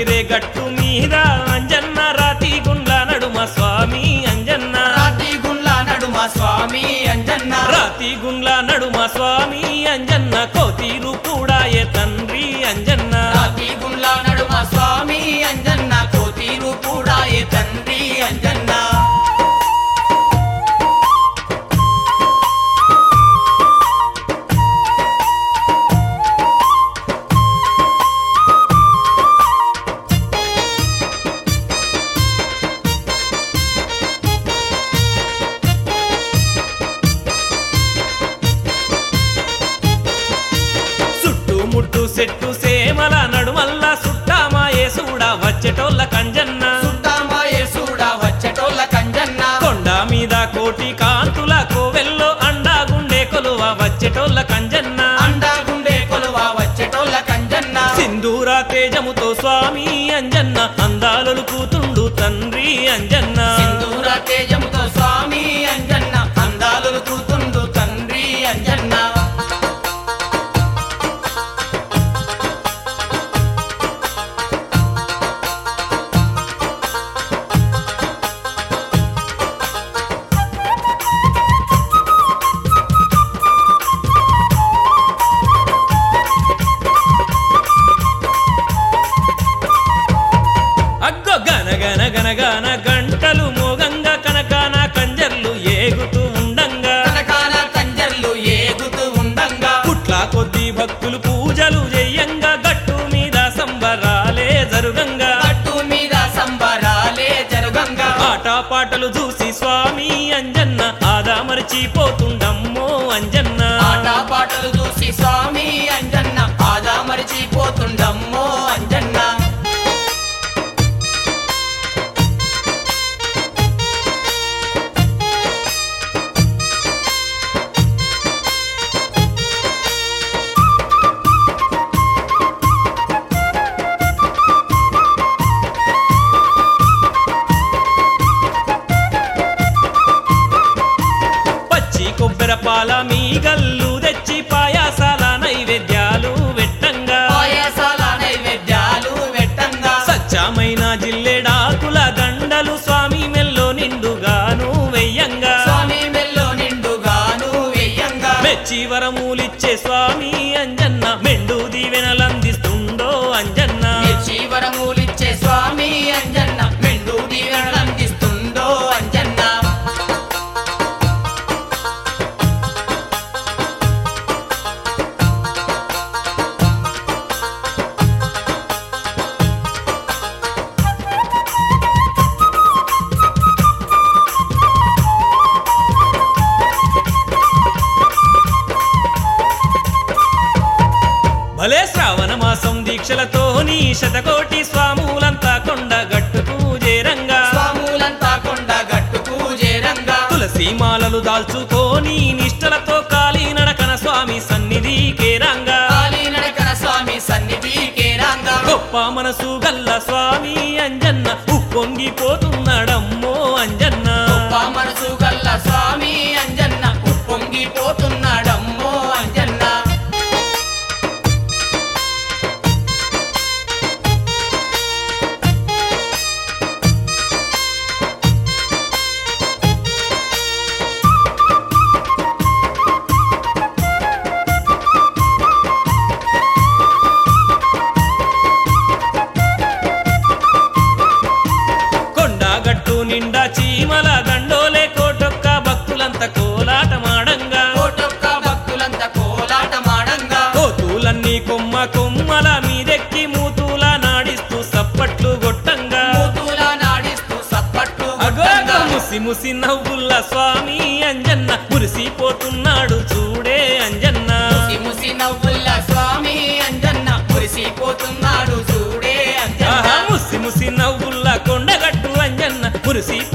దుర్గిరే గట్టు మీద అంజన్న రాతి గుండ్ల నడుమ స్వామి అంజన్న రాతి గుండ్ల నడుమ స్వామి అంజన్న రాతి గుండ్ల నడుమ స్వామి అంజన్న కోతీరు కూడా ఏ తండ్రి అంజన్న రాతి గుండ్ల నడుమ స్వామి అంజన్న కోతీరు కూడా ఏ తండ్రి అంజన్న చుట్టూ ముట్టు సెట్టు సేమల నడుమల్ల సుట్టామా ఏసుడా వచ్చేటోళ్ళ కంజన్న సుట్టామాయే సూడా వచ్చటోళ్ళ కంజన్న కొండ మీద కోటి కాంతుల కోవెల్లో అండా గుండె కొలువ వచ్చేటోళ్ళ కంజన్న అండా గుండె కొలువ వచ్చటోళ్ళ కంజన్న సింధూర తేజముతో స్వామి అంజన్న అందాలలు కూతుండు తండ్రి అంజన్న సింధూర తేజముతో స్వామి అంజన్న అందాలు కూతుండు తండ్రి అంజన్న అగ్గో గన గన గన గన గంటలు మోగంగా కనకాన కంజర్లు ఏగుతూ ఉండంగా కనకాల కంజర్లు ఏగుతూ ఉండంగా పుట్ల కొద్ది భక్తులు పూజలు చెయ్యంగా గట్టు మీద సంబరాలే జరుగంగా పట్టు మీద సంబరాలే జరుగంగా ఆట పాటలు చూసి స్వామి అంజన్న ఆదా మరిచిపోతుండమ్మో అంజన్న ఆట పాటలు చూసి స్వామి అంజన్న ఆదా మరిచిపోతుండమ్మో అంజన్న పచ్చి కొబ్బరి పాల మీ గల్లు తెచ్చి పాయాసాల నైవేద్యాలు వెట్టంగా పాయసాల నైవేద్యాలు వెట్టంగా సత్యమైన జిల్లెడాకుల దండలు స్వామి మెల్లో నిండుగాను వెయ్యంగా స్వామి మెల్లో నిండుగాను వెయ్యంగా మెచ్చి వరములిచ్చే స్వామి అంజన్న మెండు దీవెనలందిస్తుండో అంజన్న జీవరములిచ్చే స్వామి అంజన్న మెండు దీవెనలందిస్తుందో అంజన్న భలే శ్రావణ మాసం దీక్షలతో నీ శతకోటి స్వాములంతా కొండ గట్టుకు చేరంగా స్వాములంతా కొండ గట్టుకు చేరంగా తులసి మాలలు దాల్చుకోని నిష్టలతో కాలి నడకన స్వామి సన్నిధి కేరంగా కాలి నడకన స్వామి సన్నిధి కేరాంగా గొప్ప మనసు గల్ల స్వామి అంజన్న ఉప్పొంగిపోతున్నాడమ్మో అంజన్న గొప్ప మనసు గల్ల స్వామి అంజన్న ఉప్పొంగిపోతున్నాడమ్మో అంజన్న కొండ గట్టు నిండా చీమల దండోలే కోటొక్క భక్తులంత కోలాటమాడంగా కోటొక్క భక్తులంతా కోలాటమాడంగా కోతులన్నీ కొమ్మ కొమ్మల మీదెక్కి మూతుల నాడిస్తూ సప్పట్లు గొట్టంగా మూతుల నాడిస్తూ సప్పట్లు అగో అగో కొట్టంగా. ముసి ముసి నవ్వుల్ల స్వామి అంజన్న మురిసిపోతున్నాడు చూడే అంజన్న ముసి ముసి నవ్వుల్ల స్వామి అంజన్న మురిసిపోతున్నాడు చూడే అంజన్న ఆహా ముసి ముసి నవ్వుల్ల కొండగట్టు అంజన్న మురిసి